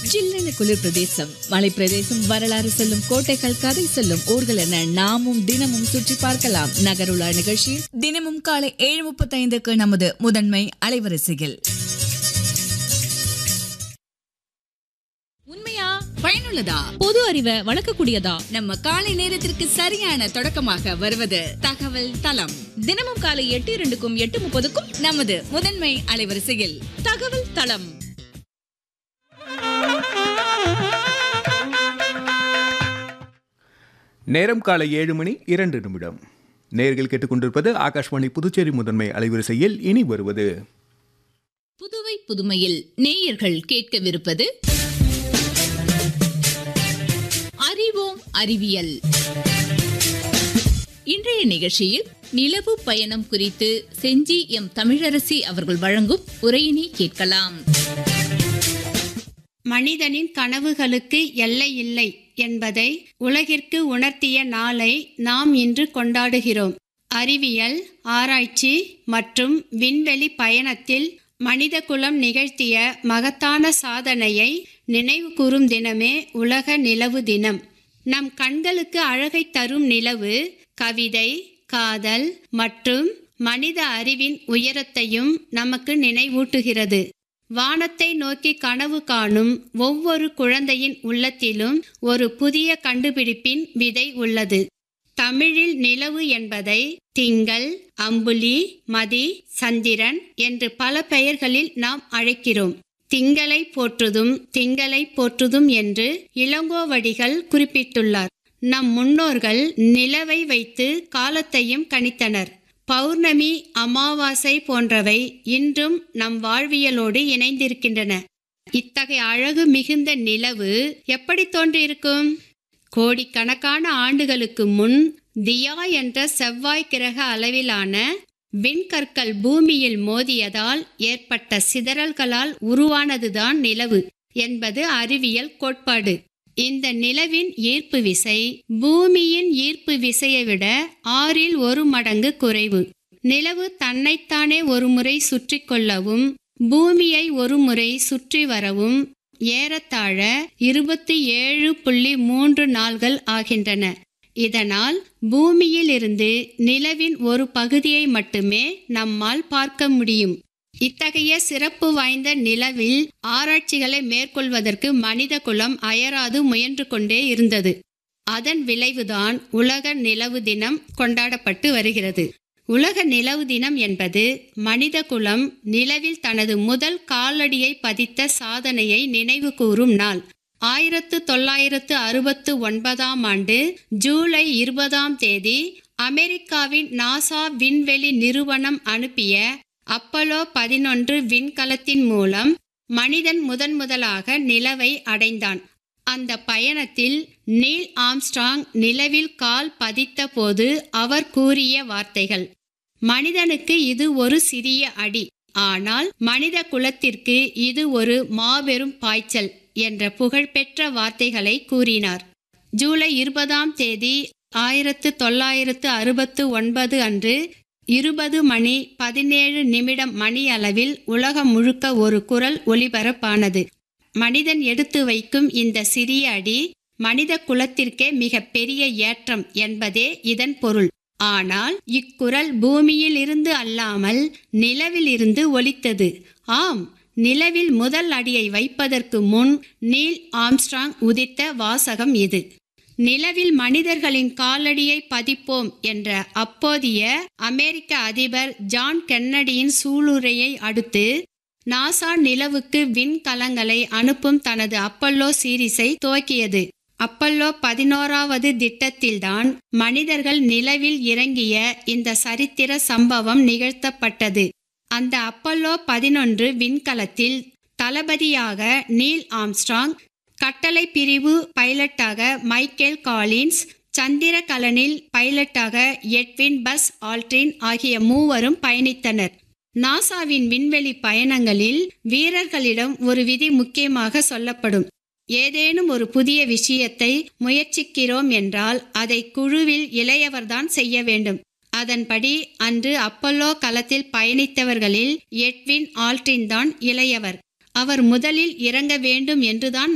ஜில்லென குளிர் பிரதேசம் மலை பிரதேசம் வரலாறு சொல்லும் கோட்டைகள் கதை சொல்லும் ஊர்கள் என நாமும் தினமும் சுற்றி பார்க்கலாம் நகருலா நிகழ்ச்சியில் தினமும் காலை ஏழு முப்பத்தைந்துக்கு நமது முதன்மை அலைவரிசையில் உண்மையா பயனுள்ளதா பொது அறிவை வளர்க்கக்கூடியதா நம்ம காலை நேரத்திற்கு சரியான தொடக்கமாக வருவது தகவல் தளம் தினமும் காலை எட்டு இரண்டுக்கும் எட்டு முப்பதுக்கும் நமது முதன்மை அலைவரிசையில் தகவல் தளம் நேரம் காலை ஏழு மணி இரண்டு நிமிடம் நேர்கள் கேட்டுக்கொண்டிருப்பது ஆகாஷ்வாணி புதுச்சேரி முதன்மை அலைவரிசையில் இனி வருவது புதுவை புதுமையில் நேயர்கள் கேட்கவிருப்பது அறிவோம் அறிவியல் இன்றைய நிகழ்ச்சியில் நிலவு பயணம் குறித்து செஞ்சி எம் தமிழரசி அவர்கள் வழங்கும் உரையினை கேட்கலாம் மனிதனின் கனவுகளுக்கு எல்லை இல்லை என்பதை உலகிற்கு உணர்த்திய நாளை நாம் இன்று கொண்டாடுகிறோம் அறிவியல் ஆராய்ச்சி மற்றும் விண்வெளி பயணத்தில் மனிதகுலம் நிகழ்த்திய மகத்தான சாதனையை நினைவு கூறும் தினமே உலக நிலவு தினம் நம் கண்களுக்கு அழகை தரும் நிலவு கவிதை காதல் மற்றும் மனித அறிவின் உயரத்தையும் நமக்கு நினைவூட்டுகிறது வானத்தை நோக்கி கனவு காணும் ஒவ்வொரு குழந்தையின் உள்ளத்திலும் ஒரு புதிய கண்டுபிடிப்பின் விதை உள்ளது தமிழில் நிலவு என்பதை திங்கள் அம்புலி மதி சந்திரன் என்று பல பெயர்களில் நாம் அழைக்கிறோம் திங்களை போற்றுதும் திங்களை போற்றுதும் என்று இளங்கோவடிகள் குறிப்பிட்டுள்ளார் நம் முன்னோர்கள் நிலவை வைத்து காலத்தையும் கணித்தனர் பௌர்ணமி அமாவாசை போன்றவை இன்றும் நம் வாழ்வியலோடு இணைந்திருக்கின்றன இத்தகைய அழகு மிகுந்த நிலவு எப்படி தோன்றியிருக்கும் கோடிக்கணக்கான ஆண்டுகளுக்கு முன் தியா என்ற செவ்வாய் கிரக அளவிலான விண்கற்கள் பூமியில் மோதியதால் ஏற்பட்ட சிதறல்களால் உருவானதுதான் நிலவு என்பது அறிவியல் கோட்பாடு இந்த நிலவின் ஈர்ப்பு விசை பூமியின் ஈர்ப்பு விசையை விட ஆறில் ஒரு மடங்கு குறைவு நிலவு தன்னைத்தானே ஒருமுறை சுற்றி கொள்ளவும் பூமியை ஒருமுறை சுற்றி வரவும் ஏறத்தாழ இருபத்தி ஏழு புள்ளி மூன்று நாள்கள் ஆகின்றன இதனால் பூமியில் இருந்து நிலவின் ஒரு பகுதியை மட்டுமே நம்மால் பார்க்க முடியும் இத்தகைய சிறப்பு வாய்ந்த நிலவில் ஆராய்ச்சிகளை மேற்கொள்வதற்கு மனித குலம் அயராது முயன்று கொண்டே இருந்தது அதன் விளைவுதான் உலக நிலவு தினம் கொண்டாடப்பட்டு வருகிறது உலக நிலவு தினம் என்பது மனித குலம் நிலவில் தனது முதல் காலடியை பதித்த சாதனையை நினைவு கூறும் நாள் ஆயிரத்து தொள்ளாயிரத்து அறுபத்து ஒன்பதாம் ஆண்டு ஜூலை இருபதாம் தேதி அமெரிக்காவின் நாசா விண்வெளி நிறுவனம் அனுப்பிய அப்பலோ பதினொன்று விண்கலத்தின் மூலம் மனிதன் முதன் முதலாக நிலவை அடைந்தான் அந்த பயணத்தில் நீல் ஆம்ஸ்ட்ராங் நிலவில் கால் பதித்த போது அவர் கூறிய வார்த்தைகள் மனிதனுக்கு இது ஒரு சிறிய அடி ஆனால் மனித குலத்திற்கு இது ஒரு மாபெரும் பாய்ச்சல் என்ற புகழ்பெற்ற வார்த்தைகளை கூறினார் ஜூலை இருபதாம் தேதி ஆயிரத்து தொள்ளாயிரத்து அறுபத்து ஒன்பது அன்று இருபது மணி பதினேழு நிமிடம் மணி அளவில் உலகம் முழுக்க ஒரு குரல் ஒலிபரப்பானது மனிதன் எடுத்து வைக்கும் இந்த சிறிய அடி மனித குலத்திற்கே மிக பெரிய ஏற்றம் என்பதே இதன் பொருள் ஆனால் இக்குரல் பூமியில் இருந்து அல்லாமல் நிலவில் இருந்து ஒலித்தது ஆம் நிலவில் முதல் அடியை வைப்பதற்கு முன் நீல் ஆம்ஸ்ட்ராங் உதித்த வாசகம் இது நிலவில் மனிதர்களின் காலடியை பதிப்போம் என்ற அப்போதைய அமெரிக்க அதிபர் ஜான் கென்னடியின் சூளுரையை அடுத்து நாசா நிலவுக்கு விண்கலங்களை அனுப்பும் தனது அப்பல்லோ சீரிஸை துவக்கியது அப்பல்லோ பதினோராவது திட்டத்தில்தான் மனிதர்கள் நிலவில் இறங்கிய இந்த சரித்திர சம்பவம் நிகழ்த்தப்பட்டது அந்த அப்பல்லோ பதினொன்று விண்கலத்தில் தளபதியாக நீல் ஆம்ஸ்ட்ராங் கட்டளை பிரிவு பைலட்டாக மைக்கேல் காலின்ஸ் சந்திரகலனில் பைலட்டாக எட்வின் பஸ் ஆல்ட்ரின் ஆகிய மூவரும் பயணித்தனர் நாசாவின் விண்வெளி பயணங்களில் வீரர்களிடம் ஒரு விதி முக்கியமாக சொல்லப்படும் ஏதேனும் ஒரு புதிய விஷயத்தை முயற்சிக்கிறோம் என்றால் அதை குழுவில் இளையவர்தான் செய்ய வேண்டும் அதன்படி அன்று அப்பல்லோ களத்தில் பயணித்தவர்களில் எட்வின் ஆல்ட்ரின் தான் இளையவர் அவர் முதலில் இறங்க வேண்டும் என்றுதான்